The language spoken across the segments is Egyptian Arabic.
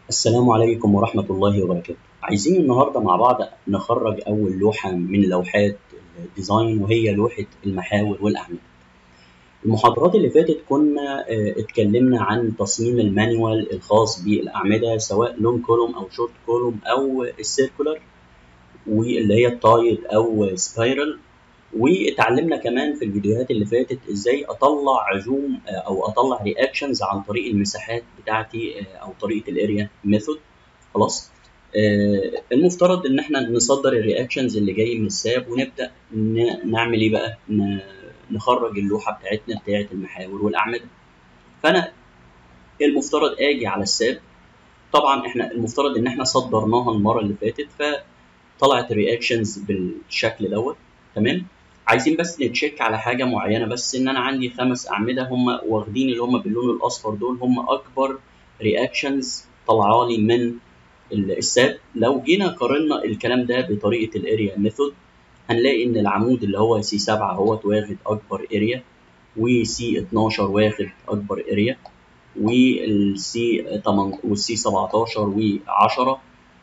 السلام عليكم ورحمة الله وبركاته عايزين النهاردة مع بعض نخرج أول لوحة من لوحات الديزاين وهي لوحة المحاور والأعمدة المحاضرات اللي فاتت كنا آه، اتكلمنا عن تصميم المانيوال الخاص بالأعمدة سواء لون كولوم أو شورت كولوم أو السيركولر واللي هي التايد أو سبايرال واتعلمنا كمان في الفيديوهات اللي فاتت ازاي اطلع عزوم آه، او اطلع رياكشنز عن طريق المساحات بتاعتي آه، او طريقه الاريا ميثود خلاص آه، المفترض ان احنا نصدر الرياكشنز اللي جاي من الساب ونبدا ن- نعمل ايه بقى ن- نخرج اللوحه بتاعتنا بتاعت المحاور والاعمده فانا المفترض اجي على الساب طبعا احنا المفترض ان احنا صدرناها المره اللي فاتت فطلعت الرياكشنز بالشكل دوت تمام عايزين بس نتشيك على حاجه معينه بس ان انا عندي خمس اعمده هم واخدين اللي هم باللون الاصفر دول هم اكبر رياكشنز طالعه لي من ال- الساب لو جينا قارنا الكلام ده بطريقه الاريا ميثود هنلاقي ان العمود اللي هو سي 7 هو واخد اكبر اريا وسي 12 واخد اكبر اريا والسي 8 والسي 17 و10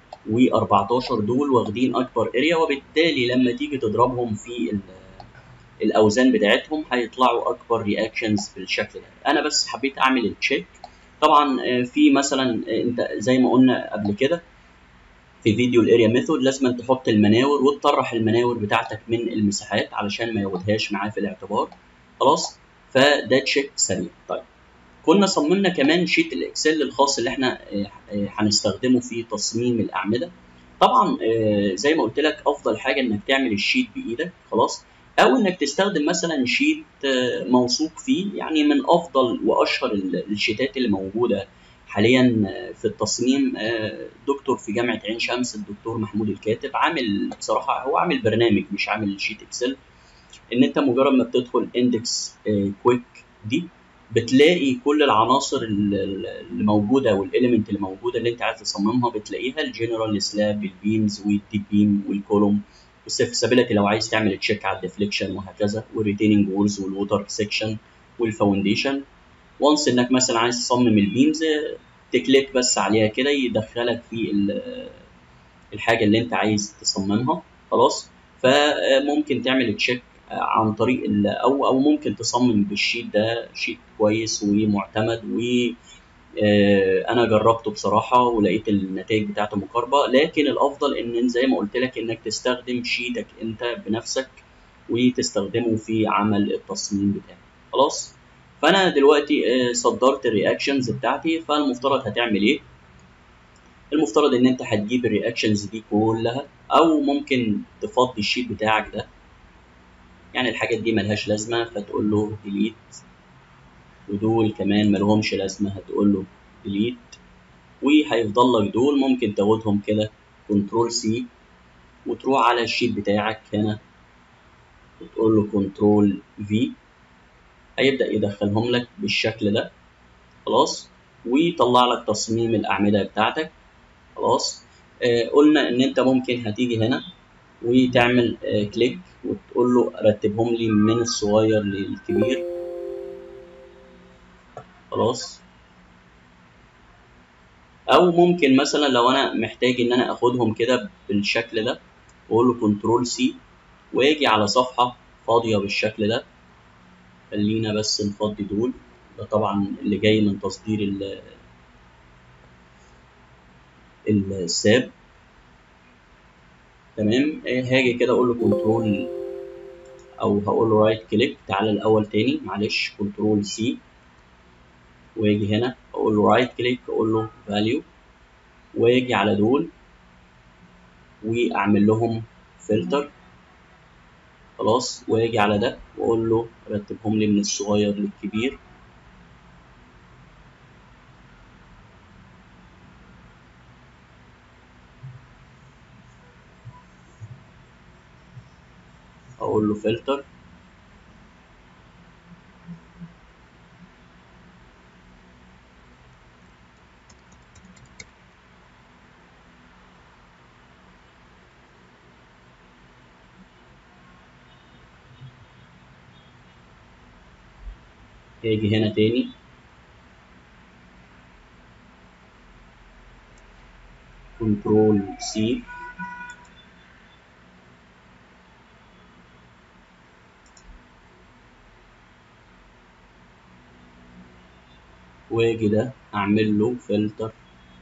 و14 دول واخدين اكبر اريا وبالتالي لما تيجي تضربهم في ال- الاوزان بتاعتهم هيطلعوا اكبر رياكشنز بالشكل ده انا بس حبيت اعمل التشيك طبعا آه، في مثلا آه، انت زي ما قلنا قبل كده في فيديو الاريا ميثود لازم تحط المناور وتطرح المناور بتاعتك من المساحات علشان ما ياخدهاش معاه في الاعتبار خلاص فده تشيك سريع طيب كنا صممنا كمان شيت الاكسل الخاص اللي احنا آه، آه، هنستخدمه في تصميم الاعمده طبعا آه، زي ما قلت لك افضل حاجه انك تعمل الشيت بايدك خلاص او انك تستخدم مثلا شيت آه، موثوق فيه يعني من افضل واشهر ال- الشيتات اللي موجوده حاليا آه، في التصميم آه، دكتور في جامعه عين شمس الدكتور محمود الكاتب عامل بصراحه هو عامل برنامج مش عامل شيت اكسل ان انت مجرد ما بتدخل اندكس كويك دي بتلاقي كل العناصر ال- ال- اللي موجوده والاليمنت اللي موجوده اللي انت عايز تصممها بتلاقيها الجنرال سلاب البيمز والتي بيم والكولوم والسيرفيسابيلتي لو عايز تعمل تشيك على الديفليكشن وهكذا والريتيننج وولز والووتر سيكشن والفاونديشن وانس انك مثلا عايز تصمم البيمز تكليك بس عليها كده يدخلك في ال- الحاجه اللي انت عايز تصممها خلاص فممكن تعمل تشيك عن طريق ال- او او ممكن تصمم بالشيت ده شيت كويس ومعتمد و آه، انا جربته بصراحه ولقيت النتائج بتاعته مقاربه لكن الافضل ان زي ما قلت لك انك تستخدم شيتك انت بنفسك وتستخدمه في عمل التصميم بتاعك خلاص فانا دلوقتي آه، صدرت الرياكشنز بتاعتي فالمفترض هتعمل ايه المفترض ان انت هتجيب الرياكشنز دي كلها او ممكن تفضي الشيت بتاعك ده يعني الحاجات دي ملهاش لازمه فتقول له ديليت ودول كمان ملهمش لازمه هتقول له ديليت وهيفضل لك دول ممكن تاخدهم كده كنترول سي وتروح على الشيت بتاعك هنا وتقول له كنترول في هيبدأ يدخلهم لك بالشكل ده خلاص ويطلع لك تصميم الأعمدة بتاعتك خلاص آه قلنا إن أنت ممكن هتيجي هنا وتعمل آه كليك وتقول له رتبهم لي من الصغير للكبير خلاص او ممكن مثلا لو انا محتاج ان انا اخدهم كده بالشكل ده واقول له كنترول سي واجي على صفحه فاضيه بالشكل ده خلينا بس نفضي دول ده طبعا اللي جاي من تصدير ال- الساب تمام آه، هاجي كده اقول له كنترول او هقول له رايت كليك تعالى الاول تاني معلش كنترول سي واجي هنا اقول له رايت كليك اقول له فاليو واجي على دول واعمل لهم فلتر خلاص واجي على ده واقول له رتبهم لي من الصغير للكبير اقول له فلتر اجي هنا تاني كنترول سي واجي ده اعمل له فلتر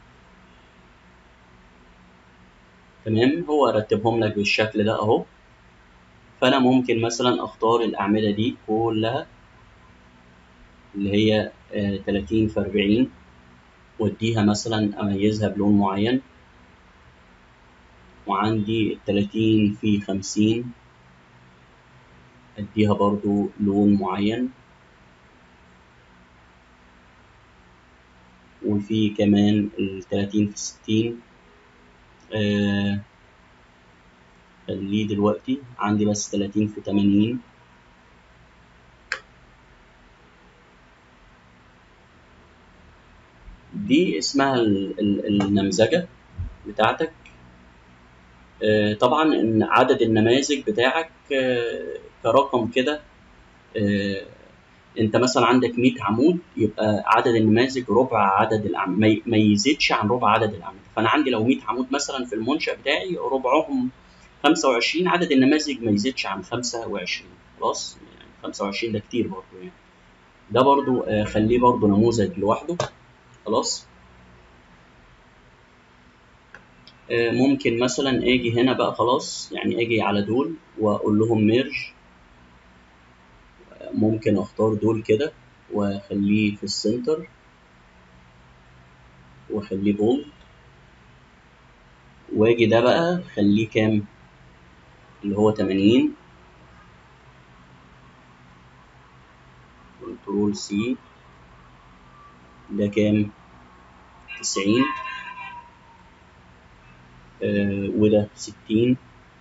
تمام هو رتبهم لك بالشكل ده اهو فانا ممكن مثلا اختار الاعمده دي كلها اللي هي آه 30 في 40 واديها مثلا اميزها بلون معين وعندي 30 في 50 اديها برضو لون معين وفي كمان ال 30 في 60 آه خليه دلوقتي عندي بس 30 في 80 دي اسمها ال- ال- النمذجة بتاعتك آه، طبعا ان عدد النماذج بتاعك آه، كرقم كده آه، انت مثلا عندك 100 عمود يبقى عدد النماذج ربع عدد الاعمده ما ي- ما يزيدش عن ربع عدد الاعمده فانا عندي لو 100 عمود مثلا في المنشأ بتاعي ربعهم 25 عدد النماذج ما يزيدش عن 25 خلاص يعني 25 ده كتير برضه يعني ده برضه آه، خليه برضه نموذج لوحده خلاص آه، ممكن مثلا اجي هنا بقى خلاص يعني اجي على دول واقول لهم ميرج ممكن اختار دول كده واخليه في السنتر واخليه بولد واجي ده بقى خليه كام اللي هو 80 كنترول سي ده كام 90 آه وده 60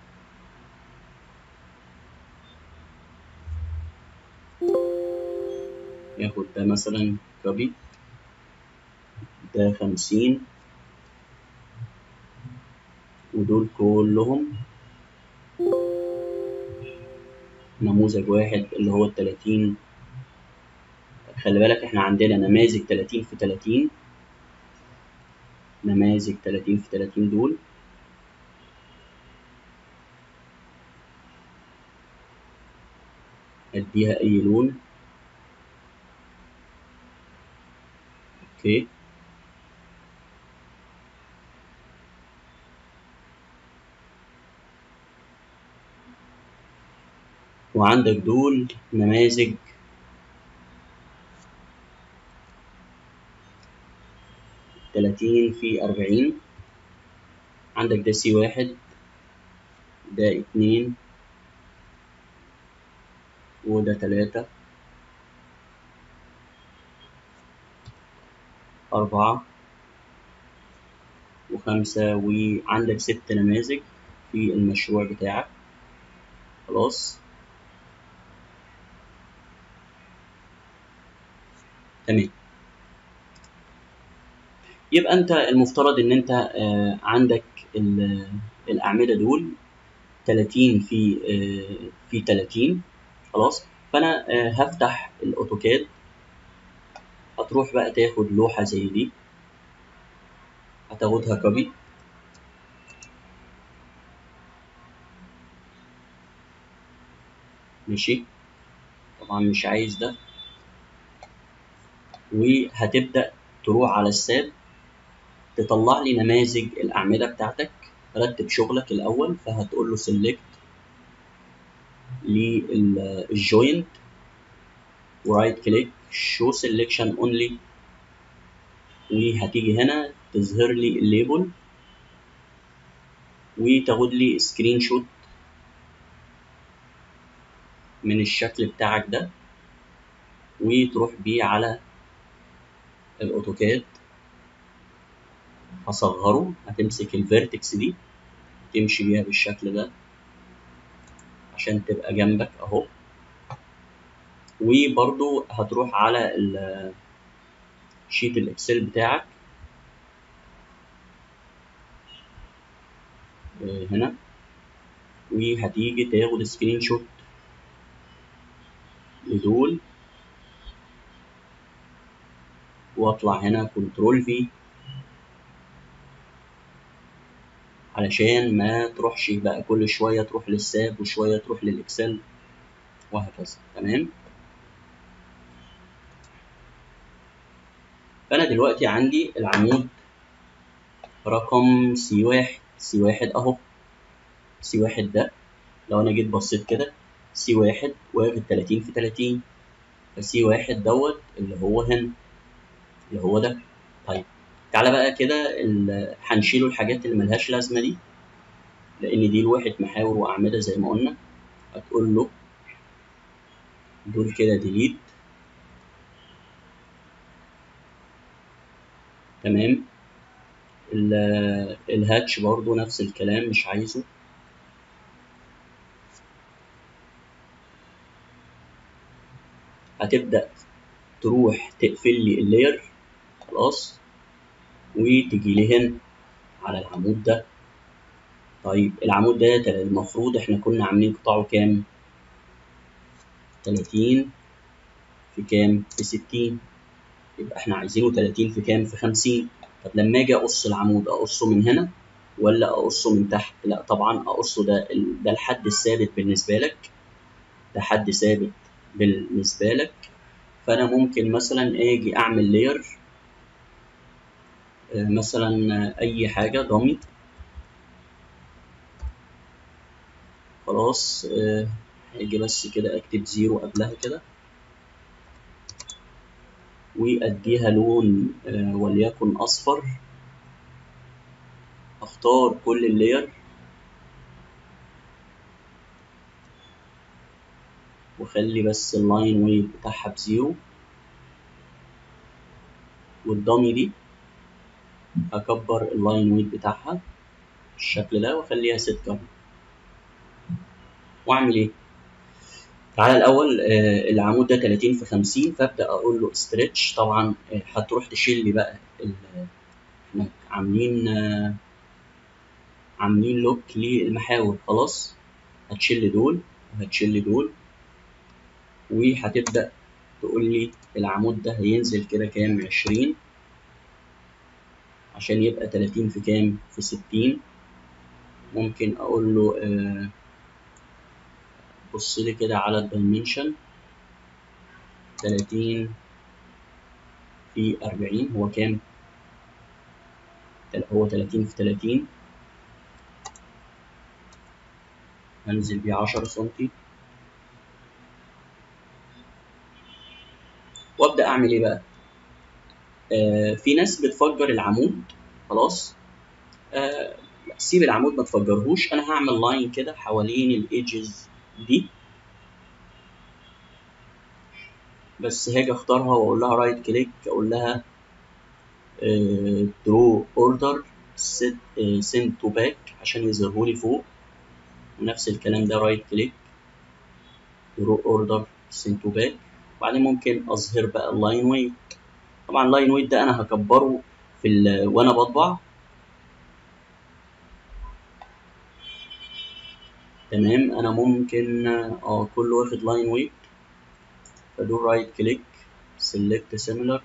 ياخد ده مثلا كوبي ده 50 ودول كلهم نموذج واحد اللي هو ال 30 خلي بالك احنا عندنا نماذج 30 في 30 نماذج 30 في 30 دول اديها اي لون اوكي وعندك دول نماذج تلاتين في أربعين عندك ده سي واحد ده اتنين وده تلاتة أربعة وخمسة وعندك ست نماذج في المشروع بتاعك خلاص تمام يبقى انت المفترض ان انت آه، عندك ال- الاعمده دول 30 في آه، في 30 خلاص فانا آه، هفتح الاوتوكاد هتروح بقى تاخد لوحه زي دي هتاخدها كوبي ماشي طبعا مش عايز ده وهتبدا تروح على الساب تطلع لي نماذج الاعمده بتاعتك رتب شغلك الاول فهتقول له سيلكت للجوينت ورايت كليك شو سيلكشن اونلي وهتيجي هنا تظهر لي الليبل وتاخد لي سكرين شوت من الشكل بتاعك ده وتروح بيه على الاوتوكاد هصغره هتمسك الفيرتكس دي تمشي بيها بالشكل ده عشان تبقى جنبك اهو وبرضو هتروح على ال- شيت الاكسل بتاعك آه، هنا وهتيجي تاخد سكرين شوت لدول واطلع هنا كنترول في علشان ما تروحش بقى كل شوية تروح للساب وشوية تروح للإكسل وهكذا تمام فأنا دلوقتي عندي العمود رقم سي واحد سي واحد أهو سي واحد ده لو أنا جيت بصيت كده سي واحد واخد تلاتين في تلاتين فسي واحد دوت اللي هو هنا اللي هو ده طيب تعالى بقى كده هنشيله الحاجات اللي ملهاش لازمة دي لأن دي لوحة محاور وأعمدة زي ما قلنا هتقول له دول كده ديليت تمام الهاتش برضو نفس الكلام مش عايزه هتبدأ تروح تقفل لي اللاير خلاص وتجي لي هنا على العمود ده طيب العمود ده المفروض احنا كنا عاملين قطاعه كام؟ تلاتين في كام؟ في ستين يبقى احنا عايزينه تلاتين في كام؟ في خمسين طب لما اجي اقص العمود اقصه من هنا ولا اقصه من تحت؟ لا طبعا اقصه ده ده الحد الثابت بالنسبة لك ده حد ثابت بالنسبة لك فأنا ممكن مثلا أجي أعمل لاير مثلا أي حاجة ضمي خلاص هاجي بس كده أكتب زيرو قبلها كده وأديها لون وليكن أصفر أختار كل اللاير وخلي بس اللاين ويت بتاعها بزيرو والدامي دي أكبر اللاين ويت بتاعها بالشكل ده وأخليها ست كام وأعمل إيه؟ تعالى الأول آه العمود ده 30 في 50 فأبدأ أقول له ستريتش طبعا آه هتروح تشيل لي بقى إحنا عاملين آه عاملين لوك للمحاور خلاص هتشيل لي دول وهتشيل لي دول وهتبدأ تقول لي العمود ده هينزل كده كام عشرين عشان يبقى تلاتين في كام في ستين ممكن أقول له آه بص لي كده على الدايمنشن تلاتين في أربعين هو كام هو تلاتين في تلاتين هنزل بيه عشرة سنتي وابدا اعمل ايه بقى آه في ناس بتفجر العمود خلاص آه سيب العمود ما تفجرهوش انا هعمل لاين كده حوالين الايدجز دي بس هاجي اختارها واقول لها رايت كليك اقول لها درو اوردر سند تو باك عشان يظهره لي فوق ونفس الكلام ده رايت كليك درو اوردر سند تو باك وبعدين ممكن اظهر بقى اللاين ويت طبعا اللاين ويت ده انا هكبره في ال وانا بطبع تمام انا ممكن اه كله واخد لاين ويت فدول رايت كليك سيلكت سيميلر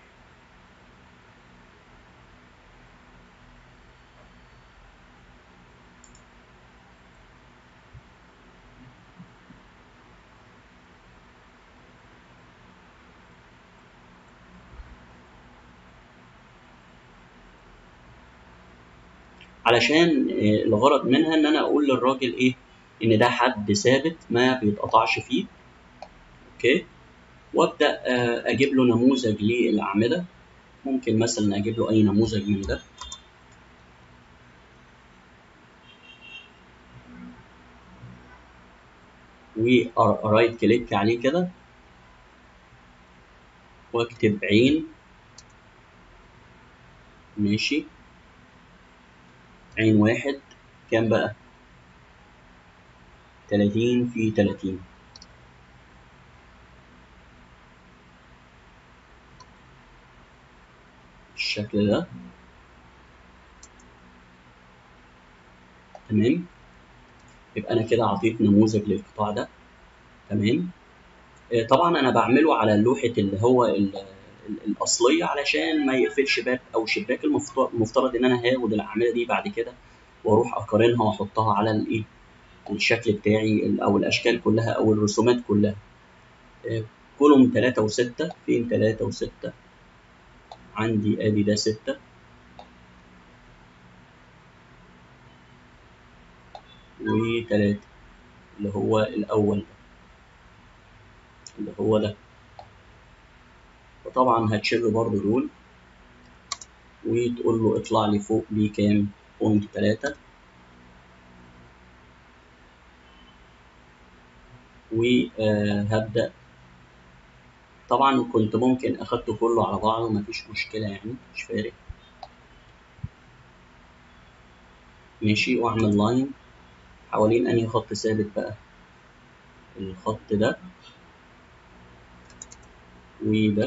علشان الغرض منها ان انا اقول للراجل ايه ان ده حد ثابت ما بيتقطعش فيه اوكي وابدا اجيب له نموذج للاعمده ممكن مثلا اجيب له اي نموذج من ده ورايت كليك عليه كده واكتب عين ماشي عين واحد كام بقى تلاتين في تلاتين بالشكل ده تمام يبقى انا كده اعطيت نموذج للقطاع ده تمام طبعا انا بعمله على لوحه اللي هو الاصليه علشان ما يقفلش باب او شباك المفترض ان انا هاخد الاعمده دي بعد كده واروح اقارنها واحطها على الايه الشكل بتاعي ال- او الاشكال كلها او الرسومات كلها آه، كولوم تلاتة وستة فين تلاتة وستة عندي ادي ده ستة وتلاتة اللي هو الاول ده اللي هو ده وطبعا هتشيل برضو دول وتقول له اطلع لي فوق دي كام بوينت تلاتة وهبدأ طبعا كنت ممكن اخدته كله على بعضه مفيش مشكلة يعني مش فارق ماشي واعمل لاين حوالين انهي خط ثابت بقى الخط ده وده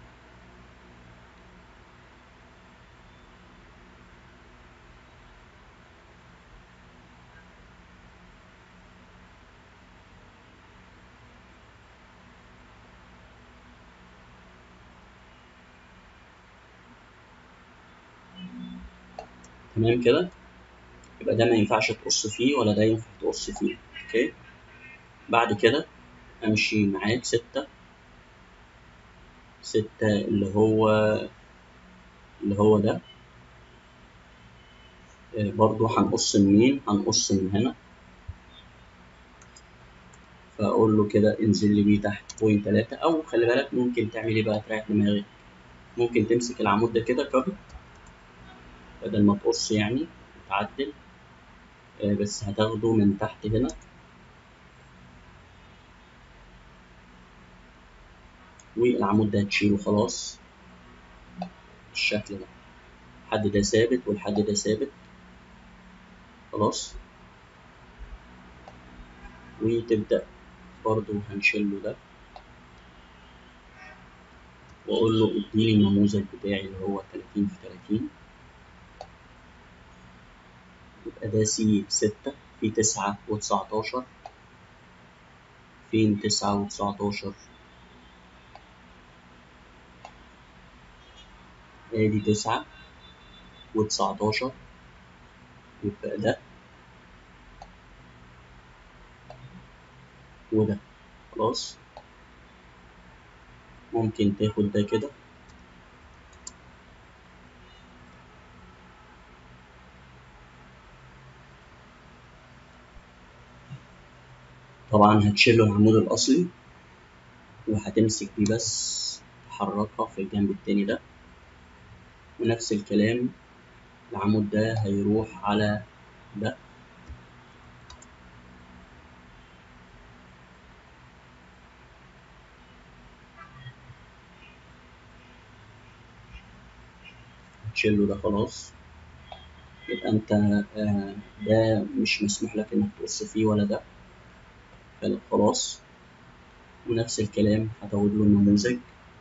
تمام كده يبقى ده ما ينفعش تقص فيه ولا ده ينفع تقص فيه اوكي بعد كده امشي معاك ستة ستة اللي هو اللي هو ده آه، برضو هنقص منين هنقص من هنا فاقول له كده انزل لي بيه تحت بوينت تلاتة او خلي بالك ممكن تعمل ايه بقى تريح دماغك ممكن تمسك العمود ده كده كوبي بدل ما تقص يعني تعدل آه، بس هتاخده من تحت هنا والعمود ده هتشيله خلاص بالشكل ده الحد ده ثابت والحد ده ثابت خلاص وتبدأ برضو هنشيله ده وأقول له اديني النموذج بتاعي اللي هو تلاتين في تلاتين يبقى ده سي ستة في تسعة وتسعتاشر فين تسعة وتسعتاشر ادي تسعة وتسعتاشر يبقى ده وده خلاص ممكن تاخد ده كده طبعا هتشيله العمود الأصلي وهتمسك دي بس تحركها في الجنب التاني ده ونفس الكلام العمود ده هيروح على ده تشيله ده خلاص يبقى انت آه، ده مش مسموح لك انك تقص فيه ولا ده فلا خلاص ونفس الكلام هتاخد له النموذج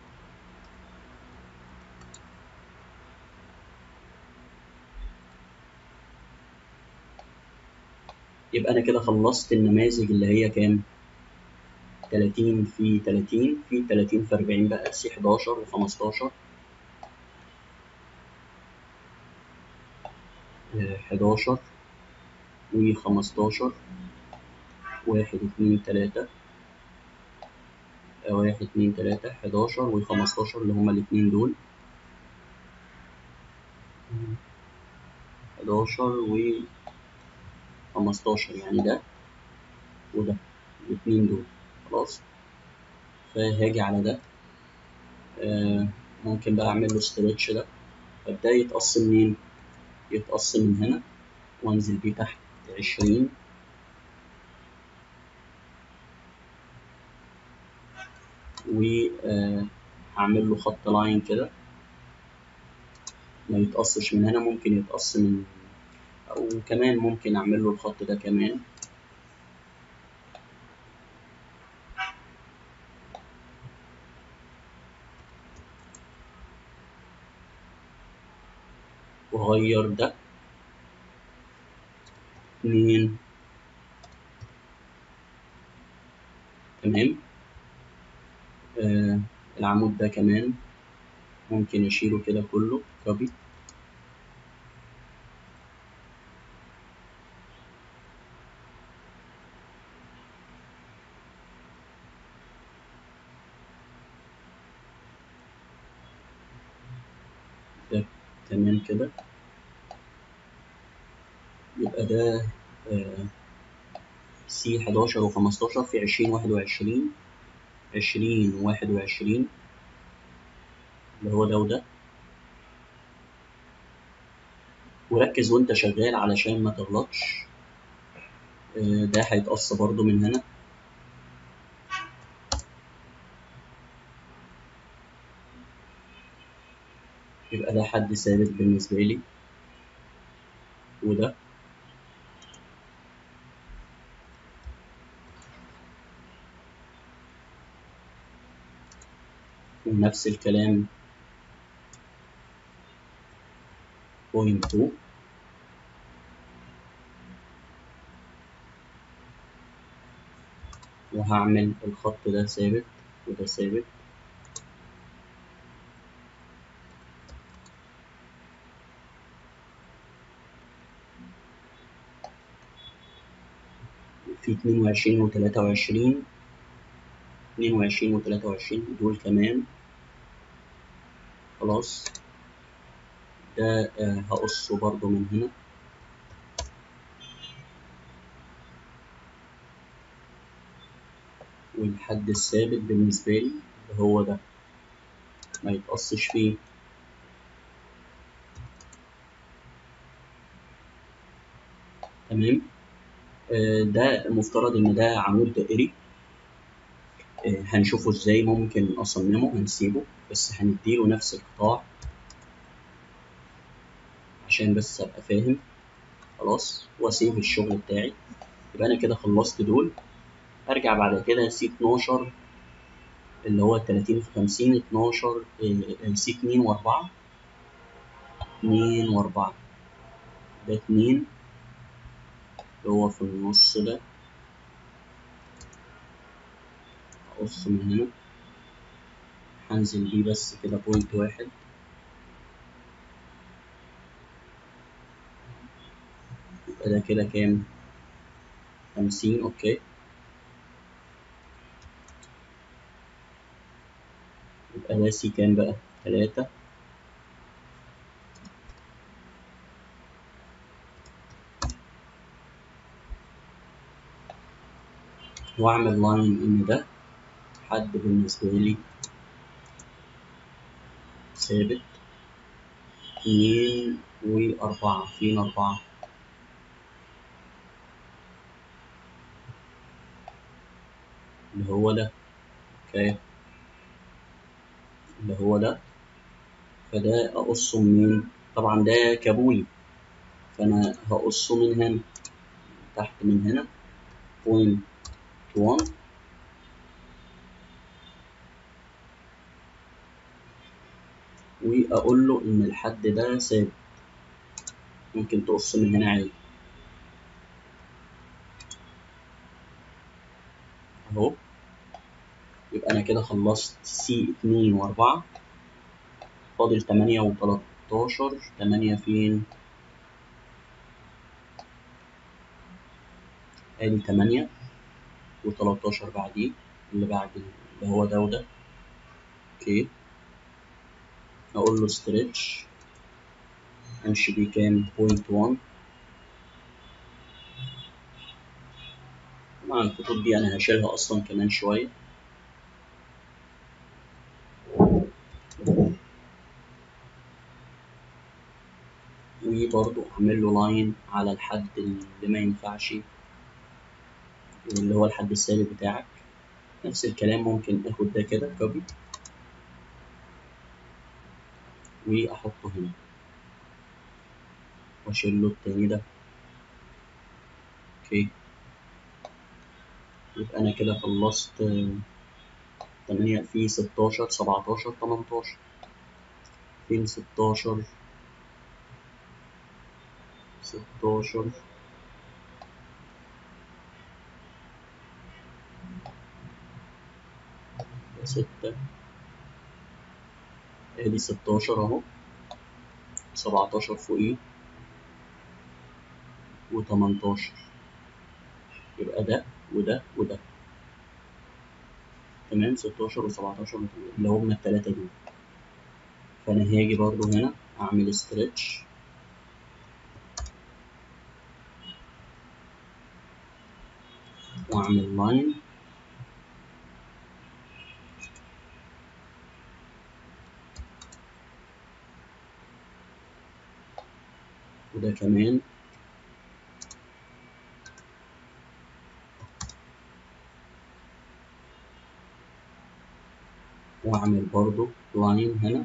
يبقى انا كده خلصت النماذج اللي هي كام 30 في 30 في 30 في 40 بقى سي 11 و15 11 و15 واحد اتنين تلاتة آه، واحد اتنين تلاتة حداشر وخمستاشر اللي هما الاتنين دول حداشر وخمستاشر يعني ده وده الاتنين دول خلاص فهاجي على ده آه ممكن بقى أعمل له ستريتش ده فده يتقص منين؟ يتقص من هنا وأنزل بيه تحت عشرين وهعمل له خط لاين كده ما يتقصش من هنا ممكن يتقص من أو كمان ممكن أعمل له الخط ده كمان وأغير ده اتنين تمام آه العمود ده كمان ممكن أشيله كده كله كوبي تمام كده يبقى ده سي حداشر وخمستاشر في عشرين واحد وعشرين عشرين واحد وعشرين اللي هو ده وده وركز وانت شغال علشان ما تغلطش آه، ده هيتقص برضو من هنا يبقى ده حد ثابت بالنسبة لي وده ونفس الكلام بوينت 2 وهعمل الخط ده ثابت وده ثابت في اتنين وعشرين وتلاتة وعشرين اتنين وعشرين وتلاتة وعشرين دول كمان خلاص ده آه، هقصه برضو من هنا والحد الثابت بالنسبة لي اللي هو ده ما يتقصش فيه تمام آه، ده مفترض ان ده عمود دائري آه، هنشوفه ازاي ممكن اصممه هنسيبه بس هنديله نفس القطاع عشان بس ابقى فاهم خلاص واسيب الشغل بتاعي يبقى انا كده خلصت دول ارجع بعد كده سي 12 اللي هو 30 في 50 12 آه، سي 2 و4 2 و4 ده 2 اللي هو في النص ده اقص من هنا هنزل بيه بس كده بوينت واحد يبقى ده كده كام خمسين اوكي يبقى ده سي كام بقى تلاتة واعمل لاين ان ده حد بالنسبة لي ثابت اتنين وأربعة فين أربعة اللي هو ده اوكي اللي هو ده فده أقصه منين طبعا ده كابولي فأنا هقصه من هنا تحت من هنا بوينت وان وأقول له إن الحد ده ثابت ممكن تقص من هنا عادي أهو يبقى أنا كده خلصت سي اتنين وأربعة فاضل تمانية وتلاتاشر تمانية فين؟ ادي تمانية وتلاتاشر بعديه اللي بعد اللي هو ده وده اوكي اقول له ستريتش امشي بيه كام بوينت وان طبعا الخطوط دي انا هشيلها اصلا كمان شوية وبرضه اعمل له لاين على الحد اللي ما ينفعش اللي هو الحد الثابت بتاعك نفس الكلام ممكن اخد ده كده كوبي واحطه هنا واشيل له التاني ده اوكي يبقى انا كده خلصت آه، تمانية في ستاشر سبعتاشر تمنتاشر فين ستاشر ستاشر ستة ادي ستاشر اهو سبعتاشر فوقيه وتمنتاشر يبقى ده وده وده تمام ستاشر وسبعتاشر اللي هما التلاتة دول فانا هاجي برضو هنا اعمل ستريتش واعمل لاين وده كمان واعمل برضو لاين هنا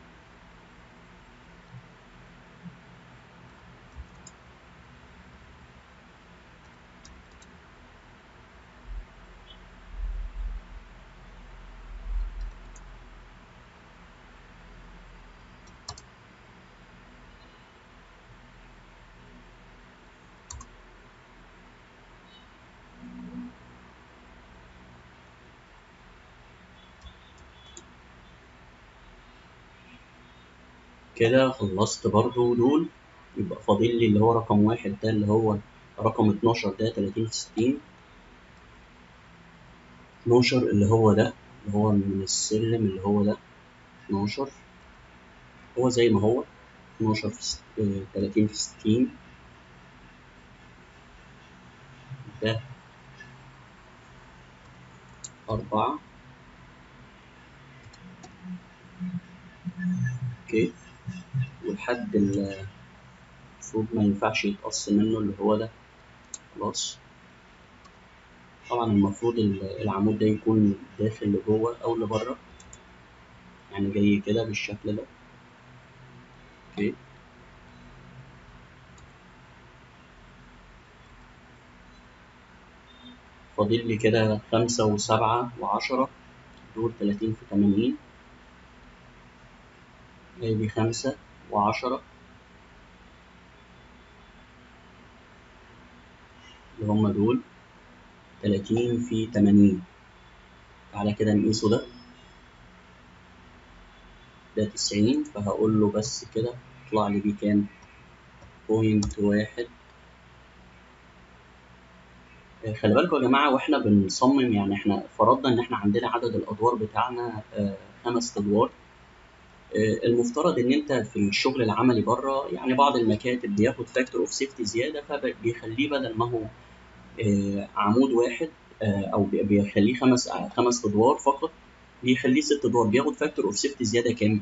كده خلصت برضو دول يبقى فاضل لي اللي هو رقم واحد ده اللي هو رقم اتناشر ده تلاتين في ستين اتناشر اللي هو ده اللي هو من السلم اللي هو ده اتناشر هو زي ما هو اتناشر في ست... اه تلاتين في ستين ده أربعة اوكي والحد اللي المفروض ما ينفعش يتقص منه اللي هو ده خلاص طبعا المفروض العمود ده يكون داخل لجوه او لبره يعني جاي كده بالشكل ده اوكي فاضل لي كده خمسة وسبعة وعشرة دول تلاتين في تمانين ادي خمسة وعشرة اللي هما دول تلاتين في تمانين تعالى كده نقيسه ده ده تسعين فهقول له بس كده يطلع لي بيه كام بوينت واحد خلي بالكم يا جماعة واحنا بنصمم يعني احنا فرضنا ان احنا عندنا عدد الادوار بتاعنا خمس ادوار المفترض ان انت في الشغل العملي بره يعني بعض المكاتب بياخد فاكتور اوف سيفتي زياده فبيخليه بدل ما هو عمود واحد او بيخليه خمس خمس ادوار فقط بيخليه ست ادوار بياخد فاكتور اوف سيفتي زياده كام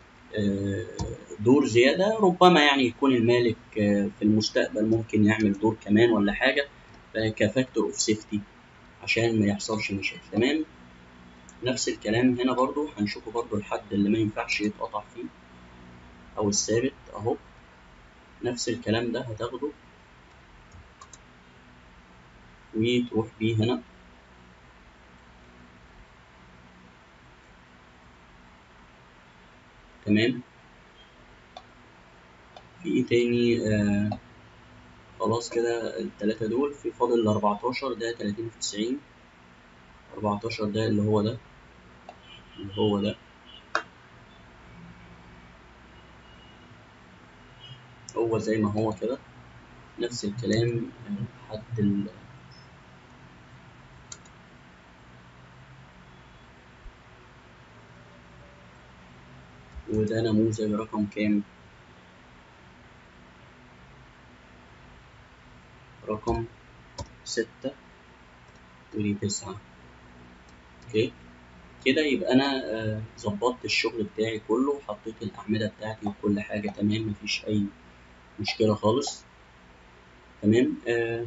دور زياده ربما يعني يكون المالك في المستقبل ممكن يعمل دور كمان ولا حاجه كفاكتور اوف سيفتي عشان ما يحصلش مشاكل تمام نفس الكلام هنا برضو هنشوفه برضو الحد اللي ما ينفعش يتقطع فيه او الثابت اهو نفس الكلام ده هتاخده وتروح بيه هنا تمام في ايه تاني آه خلاص كده التلاتة دول في فاضل الأربعتاشر ده تلاتين في تسعين أربعتاشر ده اللي هو ده اللي هو ده هو زي ما هو كده نفس الكلام حد ال وده نموذج رقم كام رقم ستة ودي تسعة اوكي كده يبقى انا ظبطت الشغل بتاعي كله وحطيت الاعمدة بتاعتي وكل حاجة تمام مفيش اي مشكلة خالص تمام آه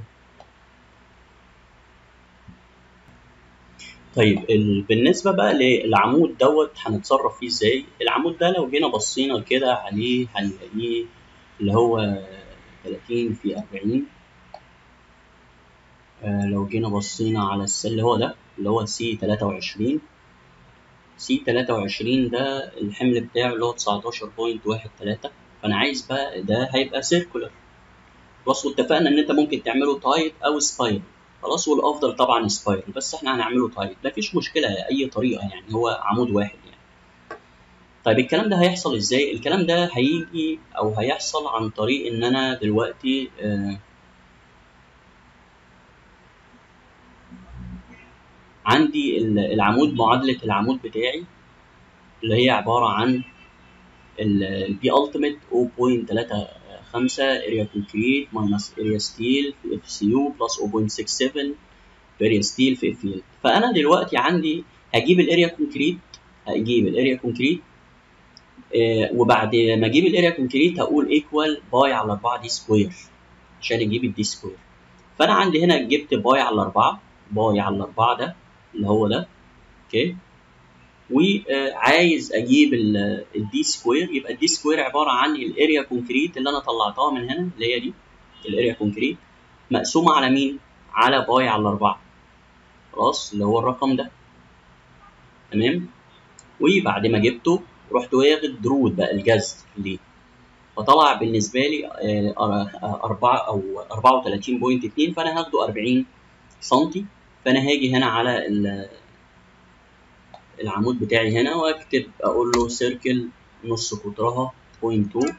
طيب بالنسبة بقى للعمود دوت هنتصرف فيه ازاي العمود ده لو جينا بصينا كده عليه هنلاقيه اللي هو 30 في 40 آه لو جينا بصينا على السل اللي هو ده اللي هو سي 23 سي 23 ده الحمل بتاعه اللي هو 19.13 فانا عايز بقى ده هيبقى سيركولر خلاص واتفقنا ان انت ممكن تعمله تايب او سبايرل خلاص والافضل طبعا سبايرل بس احنا هنعمله تايب مفيش مشكله اي طريقه يعني هو عمود واحد يعني طيب الكلام ده هيحصل ازاي الكلام ده هيجي او هيحصل عن طريق ان انا دلوقتي آه عندي العمود معادله العمود بتاعي اللي هي عباره عن البي التيميت 0.35 اريا كونكريت ماينس اريا ستيل في اف سي يو بلس 0.67 في اريا ستيل في اف يلد فانا دلوقتي عندي هجيب الاريا كونكريت هجيب الاريا كونكريت آه وبعد ما اجيب الاريا كونكريت هقول ايكوال باي على 4 دي سكوير عشان اجيب الدي سكوير فانا عندي هنا جبت باي على 4 باي على 4 ده اللي هو ده اوكي وعايز اجيب الدي سكوير يبقى الدي سكوير عباره عن الاريا كونكريت اللي انا طلعتها من هنا اللي هي دي الاريا كونكريت مقسومه على مين على باي على 4 خلاص اللي هو الرقم ده تمام وبعد ما جبته رحت واخد درود بقى الجذر ليه فطلع بالنسبه لي 4 او 34.2 فانا هاخده 40 سم فانا هاجي هنا على العمود بتاعي هنا واكتب اقول له سيركل نص قطرها 0.2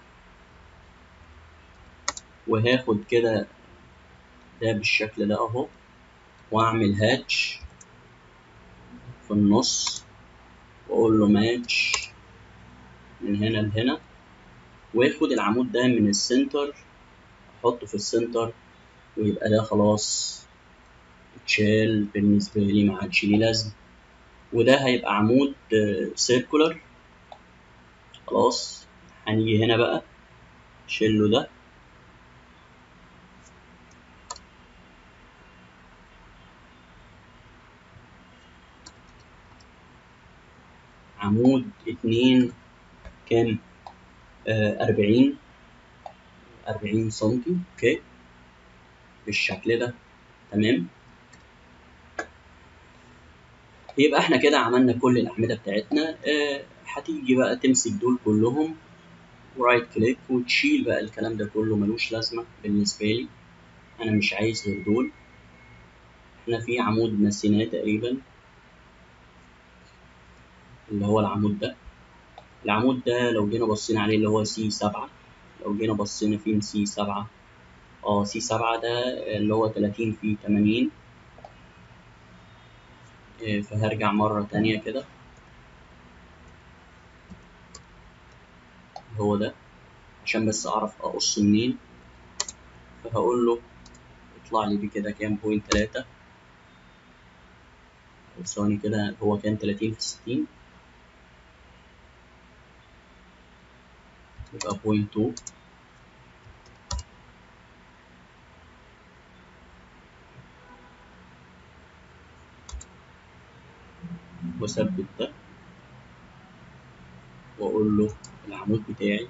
وهاخد كده ده بالشكل ده اهو واعمل هاتش في النص واقول له ماتش من هنا لهنا واخد العمود ده من السنتر احطه في السنتر ويبقى ده خلاص اتشال بالنسبة لي ما عادش ليه لازمة وده هيبقى عمود سيركولر خلاص هنيجي هنا بقى شيله ده عمود اتنين كام آه أربعين أربعين سنتي أوكي بالشكل ده تمام يبقى احنا كده عملنا كل الأعمدة بتاعتنا آه هتيجي بقى تمسك دول كلهم ورايت كليك وتشيل بقى الكلام ده كله ملوش لازمة بالنسبة لي أنا مش عايز غير دول احنا في عمود نسيناه تقريبا اللي هو العمود ده العمود ده لو جينا بصينا عليه اللي هو سي سبعة لو جينا بصينا فين سي سبعة اه سي سبعة ده اللي هو تلاتين في تمانين فهرجع مرة تانية كده هو ده عشان بس أعرف أقص منين فهقول له اطلع لي بيه كده كام بوينت تلاتة ثواني كده هو كان تلاتين في ستين يبقى بوينت تو واثبت ده واقول له العمود بتاعي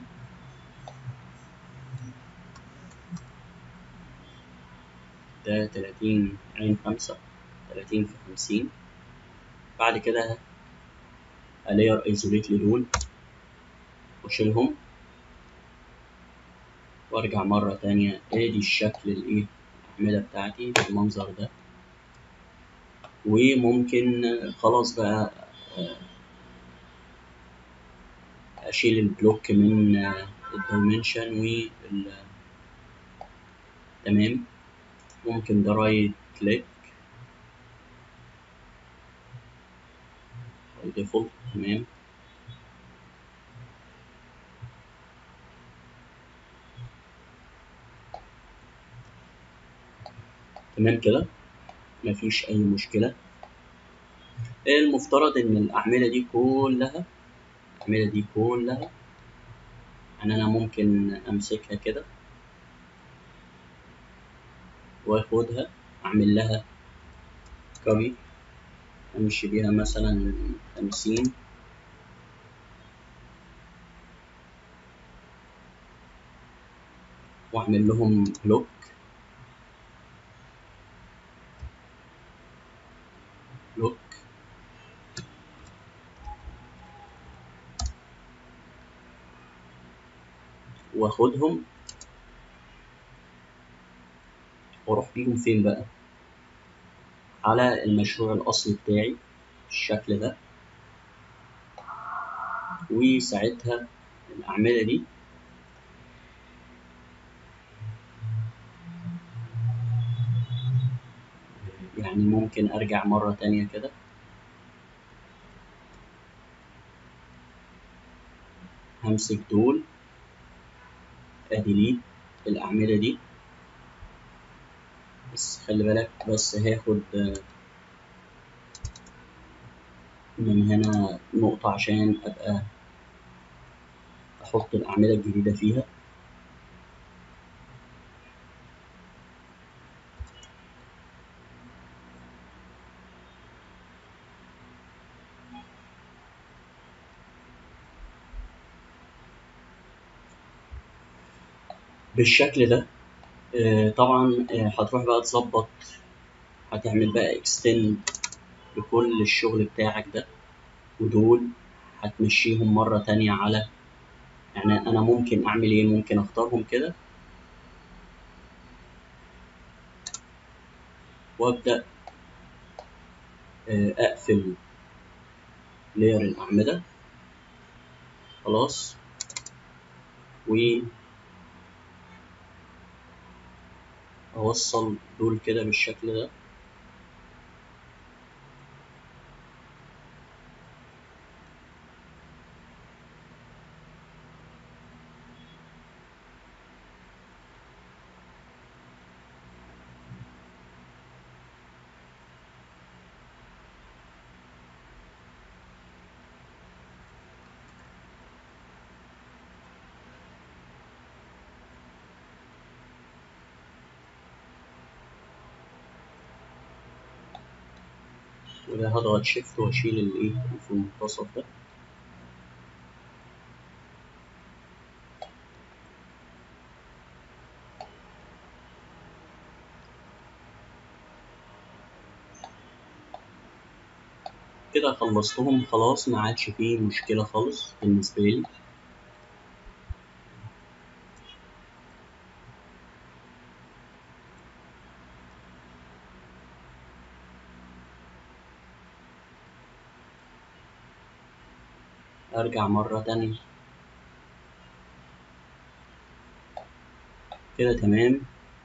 ده تلاتين عين خمسة تلاتين في خمسين بعد كده ألاير ايزوليت لدول واشيلهم وارجع مرة تانية ادي الشكل الايه الأعمدة بتاعتي بالمنظر ده وممكن خلاص بقى اشيل البلوك من الدايمنشن وال تمام ممكن ده رايت كليك ديفولت تمام تمام كده مفيش أي مشكلة المفترض إن الأعمدة دي كلها الأعمدة دي كلها يعني أنا ممكن أمسكها كده وآخدها أعمل لها كوبي أمشي بيها مثلا خمسين وأعمل لهم بلوك بلوك واخدهم واروح بيهم فين بقى على المشروع الاصلي بتاعي بالشكل ده وساعتها الاعمده دي يعني ممكن ارجع مرة تانية كده 'Copy. همسك دول اديليت الاعمدة دي بس خلي بالك بس هاخد من هنا نقطة عشان ابقى احط الاعمدة الجديدة فيها بالشكل ده آه، طبعا آه، هتروح بقى تظبط هتعمل بقى اكستند لكل الشغل بتاعك ده ودول هتمشيهم مرة تانية على يعني أنا ممكن أعمل إيه ممكن أختارهم كده وأبدأ آه، أقفل لير الأعمدة خلاص و أوصل دول كده بالشكل ده وده هضغط شيفت واشيل الايه في المنتصف ده كده خلصتهم خلاص ما عادش فيه مشكلة خالص بالنسبة لي ارجع مرة تانية كده تمام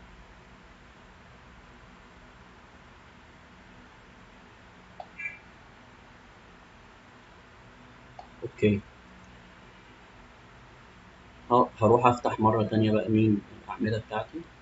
اوكي ه- هروح افتح مرة تانية بقى مين الاعمدة بتاعتي